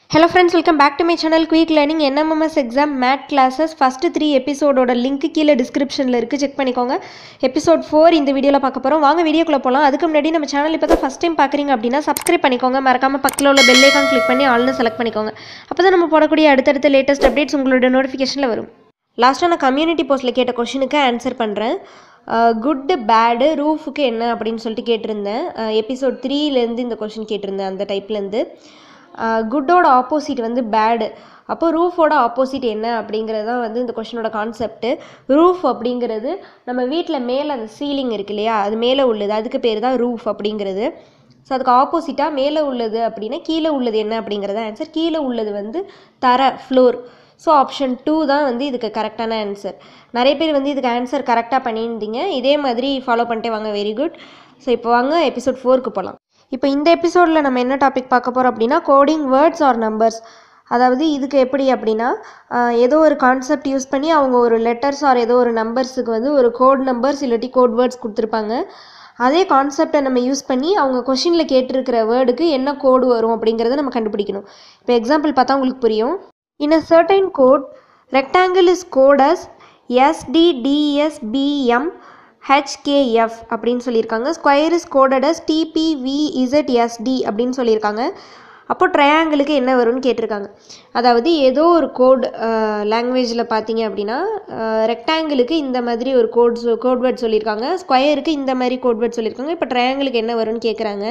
hello friends welcome back to my channel quick learning N M S exam MAT classes first three எபிசோடோட link கீழே டிஸ்கிரிப்ஷனில் இருக்குது check பண்ணிக்கோங்க episode four இந்த வீடியோவில் பார்க்க போகிறோம் வாங்க வீடியோக்குள்ளே போகலாம் அதுக்கு முன்னாடி நம்ம சேனல் இப்போ தான் ஃபஸ்ட் டைம் பார்க்குறீங்க அப்படின்னா சப்ஸ்கிரைப் பண்ணிக்கோங்க மறக்காமல் பக்கத்தில் உள்ள பெல் ஐக்கான் கிளிக் பண்ணி ஆல்னு செலக்ட் பண்ணிக்கோங்க அப்போ தான் நம்ம போடக்கூடிய அடுத்தடுத்த லேட்டஸ்ட் அப்டேட்ஸ் உங்களோட நோட்டிஃபிகேஷனில் வரும் லாஸ்ட்டாக நான் கம்யூனிட்டி போஸ்ட்டில் கேட்ட கொஷினுக்கு ஆன்சர் பண்ணுறேன் குட்டு பேடு ரூஃபுக்கு என்ன அப்படின்னு சொல்லிட்டு கேட்டிருந்தேன் எபிசோட் த்ரீலேருந்து இந்த கொஷின் கேட்டிருந்தேன் அந்த டைப்லேருந்து குட்டோட ஆப்போசிட் வந்து பேடு அப்போ ரூஃபோட ஆப்போசிட் என்ன அப்படிங்கிறது தான் வந்து இந்த கொஷினோட கான்செப்ட்டு ரூஃப் அப்படிங்கிறது நம்ம வீட்டில் மேலே அந்த சீலிங் இருக்கு இல்லையா அது மேலே உள்ளது அதுக்கு பேர் தான் ரூஃப் அப்படிங்கிறது ஸோ அதுக்கு ஆப்போசிட்டாக மேலே உள்ளது அப்படின்னா கீழே உள்ளது என்ன அப்படிங்கிறது ஆன்சர் கீழே உள்ளது வந்து தர ஃப்ளோர் ஸோ ஆப்ஷன் டூ தான் வந்து இதுக்கு கரெக்டான ஆன்சர் நிறைய பேர் வந்து இதுக்கு ஆன்சர் கரெக்டாக பண்ணியிருந்தீங்க இதே மாதிரி ஃபாலோ பண்ணிட்டே வாங்க வெரி குட் ஸோ இப்போ வாங்க எபிசோட் ஃபோருக்கு போகலாம் இப்போ இந்த எபிசோடில் நம்ம என்ன டாபிக் பார்க்க போகிறோம் அப்படின்னா கோடிங் வேர்ட்ஸ் ஆர் நம்பர்ஸ் அதாவது இதுக்கு எப்படி அப்படின்னா ஆஹ், ஏதோ ஒரு கான்செப்ட் யூஸ் பண்ணி அவங்க ஒரு லெட்டர்ஸ் ஆர் ஏதோ ஒரு நம்பர்ஸுக்கு வந்து ஒரு கோட் நம்பர்ஸ் இல்லாட்டி கோட் வேர்ட்ஸ் கொடுத்துருப்பாங்க அதே கான்செப்டை நம்ம யூஸ் பண்ணி அவங்க கொஷினில் கேட்டிருக்கிற வேர்டுக்கு என்ன கோடு வரும் அப்படிங்கிறத நம்ம கண்டுபிடிக்கணும் இப்போ எக்ஸாம்பிள் பார்த்தா உங்களுக்கு புரியும் in a certain code rectangle is code as STTSPM HKF அப்படின்னு சொல்லியிருக்காங்க square is coded as TPVZST அப்படின்னு சொல்லியிருக்காங்க அப்போ ட்ரையாங்கிளுக்கு என்ன வரும்னு கேட்டிருக்காங்க அதாவது ஏதோ ஒரு கோட் லாங்குவேஜில் பார்த்தீங்க அப்படின்னா ரெக்டாங்கிளுக்கு இந்த மாதிரி ஒரு கோட் கோட் வேர்ட் சொல்லியிருக்காங்க ஸ்கொயருக்கு இந்த மாதிரி கோட் வேர்ட் சொல்லியிருக்காங்க இப்போ ட்ரையாங்கிளுக்கு என்ன வரும்னு கேட்குறாங்க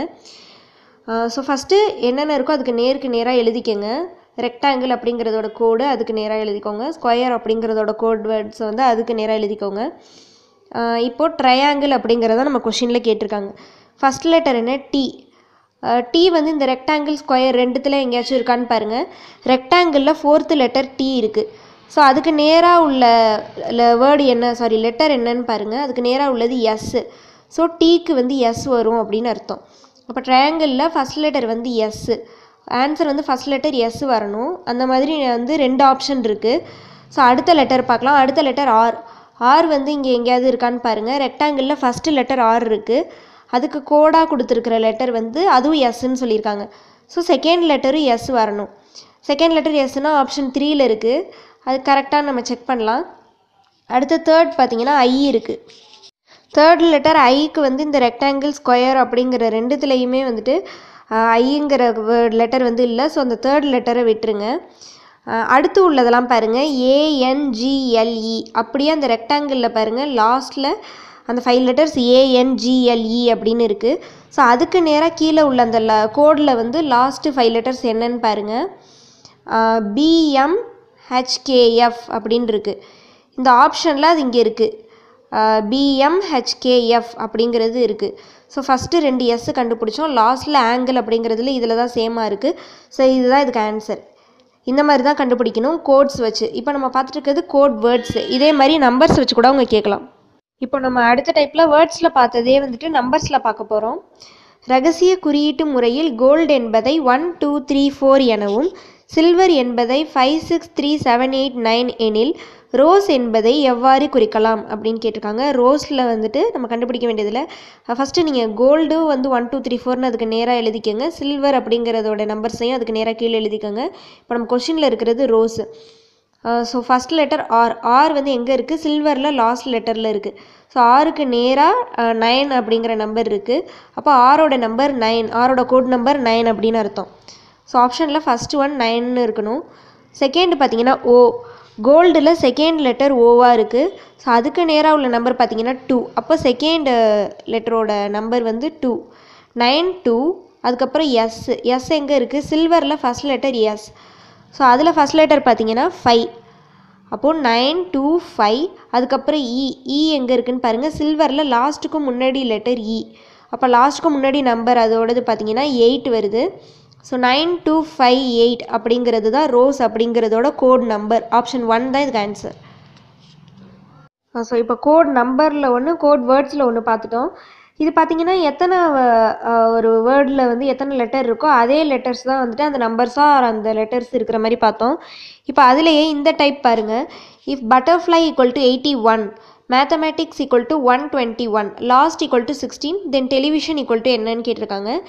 ஸோ ஃபஸ்ட்டு என்னென்ன இருக்கோ அதுக்கு நேருக்கு நேராக எழுதிக்கங்க ரெக்டாங்கிள் அப்படிங்கிறதோட கோடு அதுக்கு நேராக எழுதிக்கோங்க ஸ்கொயர் அப்படிங்கிறதோட கோட் வேர்ட்ஸ் வந்து அதுக்கு நேராக எழுதிக்கோங்க ஆஹ் இப்போ ட்ரையாங்கிள் அப்படிங்கிறத நம்ம கொஷினில் கேட்டிருக்காங்க ஃபஸ்ட் லெட்டர் என்ன டி டி வந்து இந்த ரெக்டாங்கிள் ஸ்கொயர் ரெண்டுத்தில் எங்கேயாச்சும் இருக்கான்னு பாருங்கள் ரெக்டாங்கிளில் ஃபோர்த்து லெட்டர் டி இருக்குது ஸோ அதுக்கு நேராக உள்ள வேர்டு என்ன சாரி லெட்டர் என்னன்னு பாருங்கள் அதுக்கு நேராக உள்ளது எஸ்ஸு ஸோ டீக்கு வந்து எஸ் வரும் அப்படின்னு அர்த்தம் அப்போ ட்ரையாங்கிளில் ஃபஸ்ட் லெட்டர் வந்து எஸ்ஸு ஆன்சர் வந்து ஃபஸ்ட் லெட்டர் எஸ் வரணும் அந்த மாதிரி வந்து ரெண்டு ஆப்ஷன் இருக்குது ஸோ அடுத்த லெட்டர் பார்க்கலாம் அடுத்த லெட்டர் ஆர் ஆர் வந்து இங்கே எங்கேயாவது இருக்கான்னு பாருங்கள் ரெக்டாங்கிளில் ஃபஸ்ட்டு லெட்டர் ஆர் இருக்குது அதுக்கு கோடாக கொடுத்துருக்குற லெட்டர் வந்து அதுவும் எஸ்ன்னு சொல்லியிருக்காங்க ஸோ செகண்ட் லெட்டரும் எஸ் வரணும் செகண்ட் லெட்டர் எஸ்னா ஆப்ஷன் த்ரீயில் இருக்குது அது கரெக்டாக நம்ம செக் பண்ணலாம் அடுத்த தேர்ட் பார்த்தீங்கன்னா ஐ இருக்குது தேர்ட் லெட்டர் ஐக்கு வந்து இந்த ரெக்டாங்கிள் ஸ்கொயர் அப்படிங்கிற ரெண்டுத்துலேயுமே வந்துட்டு ஐங்கிற லெட்டர் வந்து இல்லை ஸோ அந்த தேர்ட் லெட்டரை விட்டுருங்க அஹ் அடுத்து உள்ளதெல்லாம் பாருங்கள் ஏஎன்ஜிஎல்இ அப்படியே அந்த ரெக்டாங்கிளில் பாருங்கள் லாஸ்ட்டில் அந்த ஃபைவ் லெட்டர்ஸ் ஏஎன்ஜிஎல்இ அப்படின்னு இருக்குது ஸோ அதுக்கு நேராக கீழே உள்ள அந்த ல கோடில் வந்து லாஸ்ட்டு ஃபைவ் லெட்டர்ஸ் என்னன்னு பாருங்கள் பிஎம் ஹெச்கேஎஃப் அப்படின்னு இருக்குது இந்த ஆப்ஷனில் அது இங்கே இருக்குது பிஎம்ஹெச்கேஎஃப் அப்படிங்கிறது இருக்குது ஸோ ஃபஸ்ட்டு ரெண்டு எஸ் கண்டுபிடிச்சோம் லாஸ்ட்டில் ஆங்கிள் அப்படிங்கிறதுல இதில் தான் சேமாக இருக்குது ஸோ இதுதான் இதுக்கு ஆன்சர் இந்த மாதிரி தான் கண்டுபிடிக்கணும் கோட்ஸ் வச்சு இப்போ நம்ம பார்த்துட்டு இருக்கிறது கோட் வேர்ட்ஸ் இதே மாதிரி நம்பர்ஸ் வச்சு கூட அவங்க கேட்கலாம் இப்போ நம்ம அடுத்த டைப்பில் வேர்ட்ஸில் பார்த்ததே வந்துட்டு நம்பர்ஸில் பார்க்க போகிறோம் ரகசிய குறியீட்டு முறையில் கோல்டு என்பதை ஒன் டூ த்ரீ ஃபோர் எனவும் சில்வர் என்பதை five six three seven eight nine எனில் ரோஸ் என்பதை எவ்வாறு குறிக்கலாம் அப்படின்னு கேட்டிருக்காங்க ரோஸில் வந்துட்டு நம்ம கண்டுபிடிக்க வேண்டியதில் ஃபஸ்ட்டு நீங்கள் கோல்டு வந்து ஒன் டூ த்ரீ ஃபோர்னு அதுக்கு நேராக எழுதிக்கோங்க சில்வர் அப்படிங்கிறதோட நம்பர்ஸையும் அதுக்கு நேராக கீழே எழுதிக்கோங்க இப்போ நம்ம கொஷினில் இருக்கிறது rose so first letter R R வந்து எங்கே இருக்குது சில்வரில் லாஸ்ட் லெட்டரில் இருக்குது ஸோ ஆருக்கு நேராக நைன் அப்படிங்கிற நம்பர் இருக்குது அப்போ ஆரோட நம்பர் நைன் ஆரோட கோட் நம்பர் நைன் அப்படின்னு அர்த்தம் ஸோ ஆப்ஷனில் ஃபஸ்ட்டு ஒன் நைன்னு இருக்கணும் செகண்ட் பார்த்தீங்கன்னா ஓ கோல்டில் செகண்ட் லெட்டர் ஓவாக இருக்குது ஸோ அதுக்கு நேராக உள்ள நம்பர் பார்த்தீங்கன்னா டூ அப்போ செகண்ட் லெட்டரோட நம்பர் வந்து டூ நைன் டூ அதுக்கப்புறம் எஸ் எஸ் எங்கே இருக்குது சில்வரில் ஃபஸ்ட் லெட்டர் எஸ் ஸோ அதில் ஃபஸ்ட் லெட்டர் பார்த்தீங்கன்னா ஃபைவ் அப்போது நைன் டூ ஃபைவ் அதுக்கப்புறம் இ இ எங்கே இருக்குன்னு பாருங்கள் சில்வரில் லாஸ்ட்டுக்கும் முன்னாடி லெட்டர் இ அப்போ லாஸ்ட்டுக்கும் முன்னாடி நம்பர் அதோடது பார்த்தீங்கன்னா எயிட் வருது so nine two five eight அப்படிங்கிறது தான் ரோஸ் அப்படிங்கிறதோட கோட் நம்பர் ஆப்ஷன் ஒன் தான் இதுக்கு ஆன்சர் ஸோ இப்போ கோட் நம்பரில் ஒன்று கோட் வேர்ட்ஸில் ஒன்று பார்த்துட்டோம் இது பார்த்தீங்கன்னா எத்தனை வ- அஹ் ஒரு வேர்டில் வந்து எத்தனை லெட்டர் இருக்கோ அதே லெட்டர்ஸ் தான் வந்துட்டு அந்த நம்பர்ஸாக அந்த லெட்டர்ஸ் இருக்கிற மாதிரி பார்த்தோம் இப்போ அதுலேயே இந்த டைப் பாருங்கள் if butterfly equal to eighty one mathematics equal to one twenty one last equal to sixteen then television equal to என்னன்னு கேட்டிருக்காங்க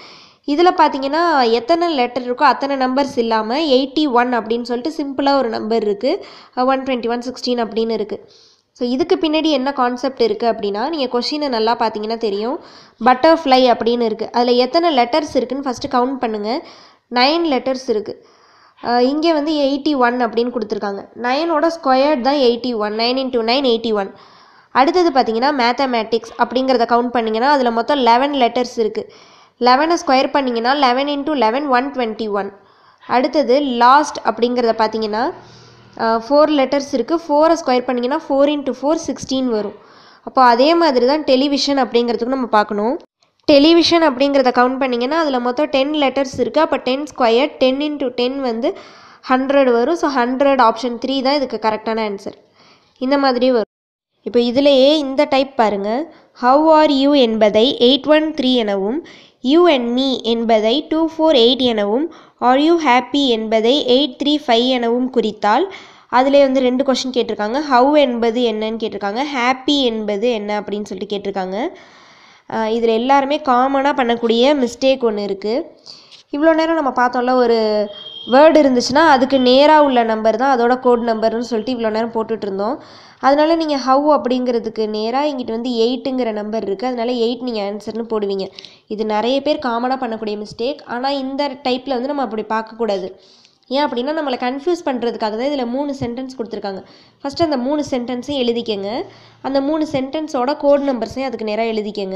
இதில் பார்த்தீங்கன்னா எத்தனை லெட்டர் இருக்கோ அத்தனை நம்பர்ஸ் இல்லாமல் எயிட்டி ஒன் அப்படின்னு சொல்லிட்டு சிம்பிளாக ஒரு நம்பர் இருக்குது ஒன் டுவெண்ட்டி ஒன் சிக்ஸ்டீன் அப்படின்னு இருக்குது ஸோ இதுக்கு பின்னாடி என்ன கான்செப்ட் இருக்குது அப்படின்னா நீங்கள் கொஷினை நல்லா பார்த்தீங்கன்னா தெரியும் பட்டர்ஃப்ளை அப்படின்னு இருக்குது அதில் எத்தனை லெட்டர்ஸ் இருக்குன்னு ஃபஸ்ட்டு கவுண்ட் பண்ணுங்கள் நைன் லெட்டர்ஸ் இருக்குது இங்கே வந்து எயிட்டி ஒன் அப்படின்னு கொடுத்துருக்காங்க நைனோட ஸ்கொயர்ட் தான் eighty one nine into nine eighty one அடுத்தது பார்த்தீங்கன்னா மேத்தமேட்டிக்ஸ் அப்படிங்கிறத கவுண்ட் பண்ணிங்கன்னா அதில் மொத்தம் லெவன் லெட்டர்ஸ் இருக்குது லெவனை ஸ்கொயர் பண்ணிங்கன்னா eleven into eleven one twenty one அடுத்தது லாஸ்ட் அப்படிங்கிறத பார்த்தீங்கன்னா ஃபோர் லெட்டர்ஸ் இருக்குது ஃபோரை ஸ்கொயர் பண்ணிங்கன்னா ஃபோர் இன்ட்டு ஃபோர் சிக்ஸ்டீன் வரும் அப்போ அதே மாதிரி தான் டெலிவிஷன் அப்படிங்கிறதுக்கு நம்ம பார்க்கணும் டெலிவிஷன் அப்படிங்கிறத கவுண்ட் பண்ணிங்கன்னா அதில் மொத்தம் டென் லெட்டர்ஸ் இருக்குது அப்போ ten square ten into ten வந்து ஹண்ட்ரட் வரும் ஸோ ஹண்ட்ரட் ஆப்ஷன் த்ரீ தான் இதுக்கு கரெக்டான ஆன்சர் இந்த மாதிரி வரும் இப்போ இதிலேயே இந்த டைப் பாருங்கள் ஹவ் ஆர் யூ என்பதை எயிட் ஒன் த்ரீ எனவும் யூ அண்ட் மீ என்பதை டூ ஃபோர் எயிட் எனவும் ஆர் யூ ஹாப்பி என்பதை எயிட் த்ரீ ஃபைவ் எனவும் குறித்தால் அதிலே வந்து ரெண்டு கொஷின் கேட்டிருக்காங்க ஹவ் என்பது என்னன்னு கேட்டிருக்காங்க ஹாப்பி என்பது என்ன அப்படின்னு சொல்லிட்டு கேட்டிருக்காங்க இதில் எல்லாருமே காமனாக பண்ணக்கூடிய மிஸ்டேக் ஒன்று இருக்குது இவ்வளோ நேரம் நம்ம பார்த்தோம்ல ஒரு வேர்டு இருந்துச்சுன்னா அதுக்கு நேராக உள்ள நம்பர் தான் அதோட கோட் நம்பர்னு சொல்லிட்டு இவ்வளோ நேரம் போட்டுட்டு இருந்தோம் அதனால நீங்கள் ஹவ் அப்படிங்கிறதுக்கு நேராக இங்கிட்டு வந்து எயிட்டுங்கிற நம்பர் இருக்குது அதனால எயிட் நீங்கள் ஆன்சர்னு போடுவீங்க இது நிறைய பேர் காமனாக பண்ணக்கூடிய மிஸ்டேக் ஆனால் இந்த டைப்பில் வந்து நம்ம அப்படி பார்க்கக்கூடாது ஏன் அப்படின்னா நம்மளை கன்ஃபியூஸ் பண்ணுறதுக்காக தான் இதில் மூணு சென்டென்ஸ் கொடுத்துருக்காங்க ஃபஸ்ட்டு அந்த மூணு சென்டென்ஸையும் எழுதிக்கங்க அந்த மூணு சென்டென்ஸோட கோட் நம்பர்ஸையும் அதுக்கு நேராக எழுதிக்கங்க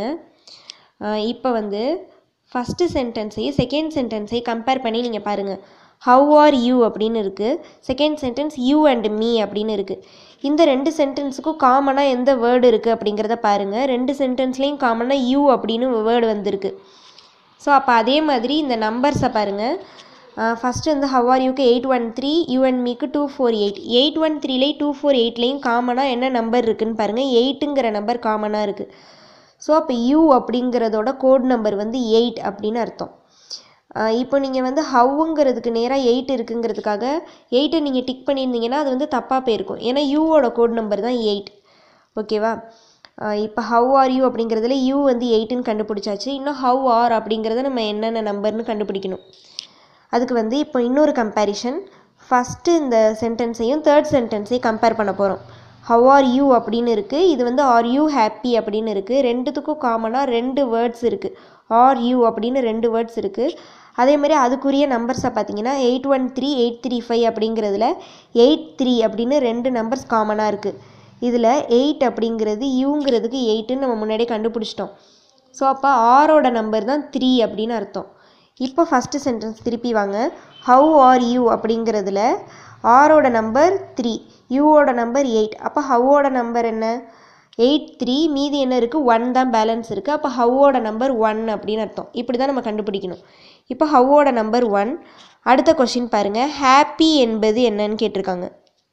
இப்போ வந்து ஃபஸ்ட்டு சென்டென்ஸையும் செகண்ட் சென்டென்ஸையும் கம்பேர் பண்ணி நீங்கள் பாருங்கள் ஹவ் ஆர் யூ அப்படின்னு இருக்குது second sentence you and me அப்படின்னு இருக்குது இந்த ரெண்டு சென்டென்ஸுக்கும் காமனாக எந்த வேர்டு இருக்குது அப்படிங்கிறத பாருங்கள் ரெண்டு சென்டென்ஸ்லேயும் காமனாக யூ அப்படின்னு வேர்டு வந்திருக்கு ஸோ அப்போ அதே மாதிரி இந்த நம்பர்ஸை பாருங்கள் ஃபஸ்ட்டு வந்து ஹவ் ஆர் யூக்கு eight one three you and மீக்கு two four eight eight one த்ரீலேயும் டூ ஃபோர் எயிட்லேயும் காமனாக என்ன நம்பர் இருக்குதுன்னு பாருங்கள் எயிட்டுங்கிற நம்பர் காமனாக இருக்குது ஸோ அப்போ யூ அப்படிங்கிறதோட கோட் நம்பர் வந்து எயிட் அப்படின்னு அர்த்தம் இப்போ நீங்கள் வந்து ஹவ்வுங்கிறதுக்கு நேராக எயிட் இருக்குங்கிறதுக்காக எயிட்டை நீங்கள் டிக் பண்ணியிருந்தீங்கன்னா அது வந்து தப்பாக போயிருக்கும் ஏன்னா யூவோட கோட் நம்பர் தான் எயிட் ஓகேவா இப்போ ஹவ் ஆர் யூ அப்படிங்கிறதுல யூ வந்து எயிட்டுன்னு கண்டுபிடிச்சாச்சு இன்னும் ஹவ் ஆர் அப்படிங்கிறத நம்ம என்னென்ன நம்பர்னு கண்டுபிடிக்கணும் அதுக்கு வந்து இப்போ இன்னொரு கம்பேரிஷன் ஃபஸ்ட்டு இந்த சென்டென்ஸையும் தேர்ட் சென்டென்ஸையும் கம்பேர் பண்ண போகிறோம் ஹவ் ஆர் யூ அப்படின்னு இருக்குது இது வந்து ஆர் யூ ஹாப்பி அப்படின்னு இருக்குது ரெண்டுத்துக்கும் காமனாக ரெண்டு வேர்ட்ஸ் இருக்குது ஆர் யூ அப்படின்னு ரெண்டு வேர்ட்ஸ் இருக்குது அதே மாதிரி அதுக்குரிய நம்பர்ஸை பார்த்தீங்கன்னா eight one three eight three five அப்படிங்கிறதுல எயிட் த்ரீ அப்படின்னு ரெண்டு நம்பர்ஸ் காமனாக இருக்குது இதில் எயிட் அப்படிங்கிறது யூங்கிறதுக்கு எயிட்டுன்னு நம்ம முன்னாடியே கண்டுபிடிச்சிட்டோம் ஸோ அப்போ ஆரோட நம்பர் தான் த்ரீ அப்படின்னு அர்த்தம் இப்போ ஃபஸ்ட்டு சென்டென்ஸ் திருப்பி வாங்க ஹவ் ஆர் யூ அப்படிங்கிறதுல ஆரோட நம்பர் த்ரீ யூவோட நம்பர் எயிட் அப்போ ஹவ்வோட நம்பர் என்ன எயிட் த்ரீ மீதி என்ன இருக்குது ஒன் தான் பேலன்ஸ் இருக்குது அப்போ ஹவ்வோட நம்பர் ஒன் அப்படின்னு அர்த்தம் இப்படி தான் நம்ம கண்டுபிடிக்கணும் இப்போ ஹவ்வோட நம்பர் ஒன் அடுத்த கொஷின் பாருங்கள் ஹாப்பி என்பது என்னன்னு கேட்டிருக்காங்க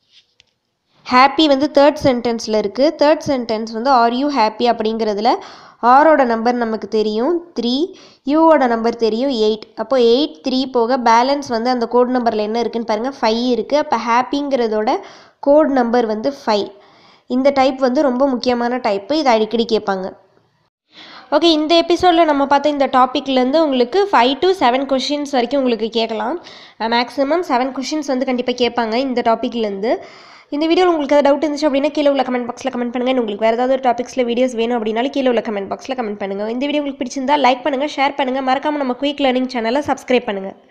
ஹாப்பி வந்து தேர்ட் சென்டென்ஸில் இருக்குது தேர்ட் சென்டென்ஸ் வந்து ஆர் யூ ஹாப்பி அப்படிங்கிறதுல ஆரோட நம்பர் நமக்கு தெரியும் த்ரீ யூவோட நம்பர் தெரியும் எயிட் அப்போ எயிட் த்ரீ போக பேலன்ஸ் வந்து அந்த கோட் நம்பரில் என்ன இருக்குன்னு பாருங்கள் ஃபைவ் இருக்குது அப்போ ஹாப்பிங்கிறதோட கோட் நம்பர் வந்து ஃபைவ் இந்த டைப் வந்து ரொம்ப முக்கியமான டைப்பு இதை அடிக்கடி கேட்பாங்க ஓகே இந்த எபிசோடில் நம்ம பார்த்த இந்த டாப்பிக்லேருந்து உங்களுக்கு ஃபைவ் டு செவன் கொஷின்ஸ் வரைக்கும் உங்களுக்கு கேட்கலாம் மேக்ஸிமம் செவன் கொஷின்ஸ் வந்து கண்டிப்பாக கேட்பாங்க இந்த டாப்பிக்லேருந்து இந்த வீடியோவில் உங்களுக்கு ஏதாவது டவுட் இருந்துச்சு அப்படின்னா கீழே உள்ள கமெண்ட் பாக்ஸில் கமெண்ட் பண்ணுங்கள் உங்களுக்கு வேறு ஏதாவது ஒரு டாபிக்ஸில் வீடியோஸ் வேணும் அப்படின்னாலும் கீழே உள்ள கமெண்ட் பாக்ஸில் கமெண்ட் பண்ணுங்கள் இந்த வீடியோ உங்களுக்கு பிடிச்சிருந்தா லைக் பண்ணுங்கள் ஷேர் பண்ணுங்கள் மறக்காமல் நம்ம குயிக் லேர்னிங் சேனலை சப்ஸ்கிரைப் பண்ணுங்கள்